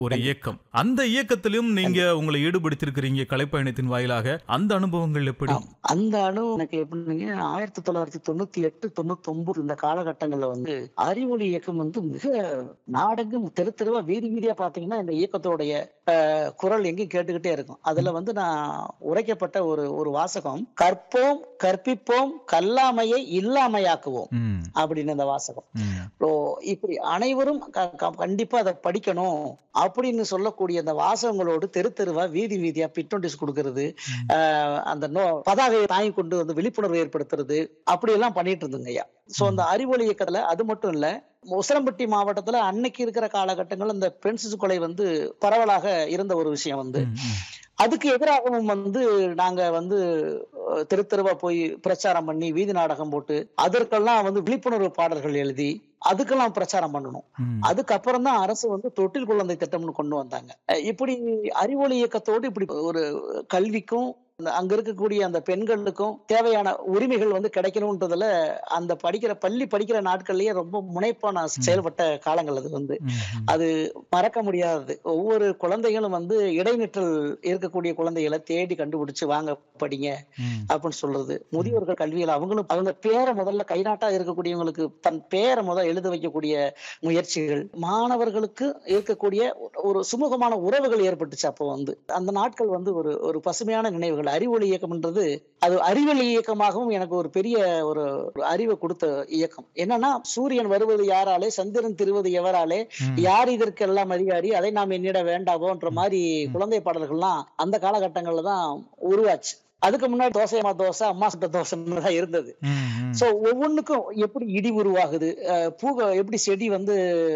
ஒரு இயக்கம் அந்த இயக்கத்திலும் நீங்க உங்களை ஈடுபடுத்திருக்கிறீங்க கலைப்பயணத்தின் வாயிலாக அந்த அனுபவங்கள் எப்படி ஆம். அந்த அணு எனக்கு எப்படிங்க ஆயிரத்தி தொள்ளாயிரத்தி தொண்ணூத்தி எட்டு தொண்ணூத்தி ஒன்பது இந்த காலகட்டங்கள்ல வந்து அறிவொளி இயக்கம் வந்து மிக நாடெங்கும் தெரு தெருவா வீதி வீதியா பாத்தீங்கன்னா இந்த இயக்கத்தோடைய அஹ், குரல் எங்கேயும் கேட்டுக்கிட்டே இருக்கும் அதுல வந்து நான் உரைக்கப்பட்ட ஒரு ஒரு வாசகம் கற்போம் கற்பிப்போம் கல்லாமையை இல்லாமையாக்குவோம் ம், அப்படின்னு இந்த வாசகம் ம், ஓ இப்படி அனைவரும் க- க- கண்டிப்பா அதை படிக்கணும் அப்படின்னு சொல்லக்கூடிய அந்த வாசகங்களோடு தெரு தெருவா வீதி வீதியா பிட் நோட்டீஸ் கொடுக்கறது ஆஹ் அந்த நோ பதாகையை தாங்கி கொண்டு வந்து விழிப்புணர்வு ஏற்படுத்துறது அப்படி எல்லாம் பண்ணிட்டு இருந்துங்க ஐயா சோ அந்த அறிவொளி இயக்கத்துல அது மட்டும் இல்ல உசிலம்பட்டி மாவட்டத்துல அன்னைக்கு இருக்கிற காலகட்டங்கள் இந்த பெண் சிசு கொலை வந்து பரவலாக இருந்த ஒரு விஷயம் வந்து ம், ம். அதுக்கு எதிராகவும் வந்து நாங்க வந்து அஹ், தெரு தெருவா போய் பிரச்சாரம் பண்ணி வீதி நாடகம் போட்டு அதற்கெல்லாம் வந்து விழிப்புணர்வு பாடல்கள் எழுதி அதுக்கெல்லாம் பிரச்சாரம் பண்ணணும் ம். அதுக்கப்புறம் தான் அரசு வந்து தொட்டில் குழந்தை திட்டம்னு கொண்டு வந்தாங்க அஹ் இப்படி அறிவொளி இயக்கத்தோடு இப்படி ஒரு கல்விக்கும் அந்த அங்க இருக்கக்கூடிய அந்த பெண்களுக்கும் தேவையான உரிமைகள் வந்து கிடைக்கணும்ன்றதுல அந்த படிக்கிற பள்ளி படிக்கிற நாட்கள்லயே ரொம்ப முனைப்பா நான் செயல்பட்ட காலங்கள் அது வந்து ம், ம். அது மறக்க முடியாதது ஒவ்வொரு குழந்தைகளும் வந்து இடைநிற்றல் இருக்கக்கூடிய குழந்தைகளை தேடி கண்டுபிடிச்சு வாங்க படிங்க ம். அப்படின்னு சொல்றது முதியோர்கள் கல்வியில அவங்களும் அவங்க பேரை முதல்ல கைநாட்டா இருக்கக்கூடியவங்களுக்கு தன் பேரை முதல் எழுத வைக்கக்கூடிய முயற்சிகள் மாணவர்களுக்கு இருக்கக்கூடிய ஒரு சுமூகமான உறவுகள் ஏற்பட்டுச்சு அப்போ வந்து அந்த நாட்கள் வந்து ஒரு ஒரு பசுமையான நினைவுகள் அறிவொளி இயக்கம்ன்றது அது அறிவொளி இயக்கமாகவும் எனக்கு ஒரு பெரிய ஒரு ஒரு அறிவை கொடுத்த இயக்கம் என்னன்னா சூரியன் வருவது யாராலே சந்திரன் திருவது எவராலே ம். யார் இதற்கெல்லாம் அதிகாரி அதை நாம் எண்ணிட வேண்டாவோன்ற மாதிரி குழந்தை பாடல்கள்லாம் அந்த காலகட்டங்கள்ல தான் உருவாச்சு அதுக்கு முன்னாடி தோசையம்மா தோசை அம்மா சுட்ட தோசைன்னு தான் இருந்தது ம், ம். சோ ஒவ்வொன்றுக்கும் எப்படி இடி உருவாகுது அஹ் பூக எப்படி செடி வந்து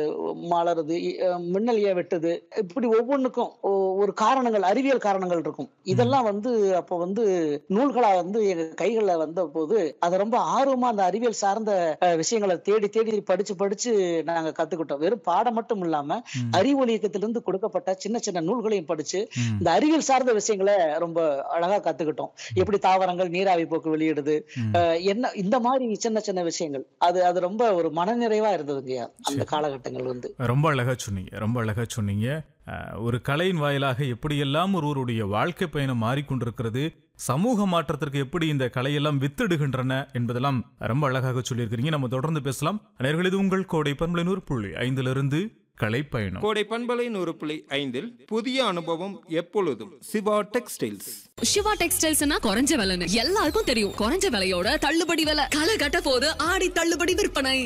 மலருது இ- அஹ் மின்னல் ஏன் வெட்டுது இப்படி ஒவ்வொன்றுக்கும் ஒ- ஒரு காரணங்கள் அறிவியல் காரணங்கள் இருக்கும் இதெல்லாம் வந்து அப்போ வந்து நூல்களா வந்து எங்க கைகள்ல வந்த போது அதை ரொம்ப ஆர்வமா அந்த அறிவியல் சார்ந்த அஹ், விஷயங்களை தேடி தேடி படிச்சு படிச்சு நாங்க கத்துக்கிட்டோம் வெறும் பாடம் மட்டும் இல்லாம ம். அறிவொளி இயக்கத்திலிருந்து கொடுக்கப்பட்ட சின்ன சின்ன நூல்களையும் படிச்சு ம். இந்த அறிவியல் சார்ந்த விஷயங்களை ரொம்ப அழகா கத்துக்கிட்டோம் எப்படி தாவரங்கள் நீராவி போக்கு வெளியிடுது ம். அஹ் என்ன இந்த மாதிரி சின்ன சின்ன விஷயங்கள் அது அது ரொம்ப ஒரு மனநிறைவா இருந்ததுங்கய்யா அந்த காலகட்டங்கள் வந்து ரொம்ப அழகா சொன்னீங்க ரொம்ப அழகா சொன்னீங்க அஹ், ஒரு கலையின் வாயிலாக எப்படியெல்லாம் ஒருவருடைய வாழ்க்கை பயணம் மாறிக்கொண்டிருக்கிறது சமூக மாற்றத்திற்கு எப்படி இந்த கலையெல்லாம் வித்திடுகின்றன என்பதெல்லாம் ரொம்ப அழகாக சொல்லியிருக்கிறீங்க நம்ம தொடர்ந்து பேசலாம் நேயர்களே, இது உங்கள் கோடை பண்பலை நூறு புள்ளி ஐந்திலிருந்து கலை பயணம் கோடை பண்பலை நூறு புள்ளி ஐந்தில் புதிய அனுபவம் எப்பொழுதும் சிவா டெக்ஸ்டைல்ஸ் சிவா டெக்ஸ்டைல்ஸ்னா குறைஞ்ச விலைன்னு எல்லாருக்கும் தெரியும் குறைஞ்ச விலையோட தள்ளுபடி விலை களை கட்ட போது ஆடி தள்ளுபடி விற்பனை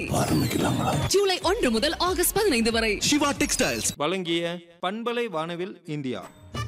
ஜூலை ஒன்று முதல் ஆகஸ்ட் பதினைந்து வரை சிவா டெக்ஸ்டைல்ஸ் வழங்கிய பண்பலை வானவில் இந்தியா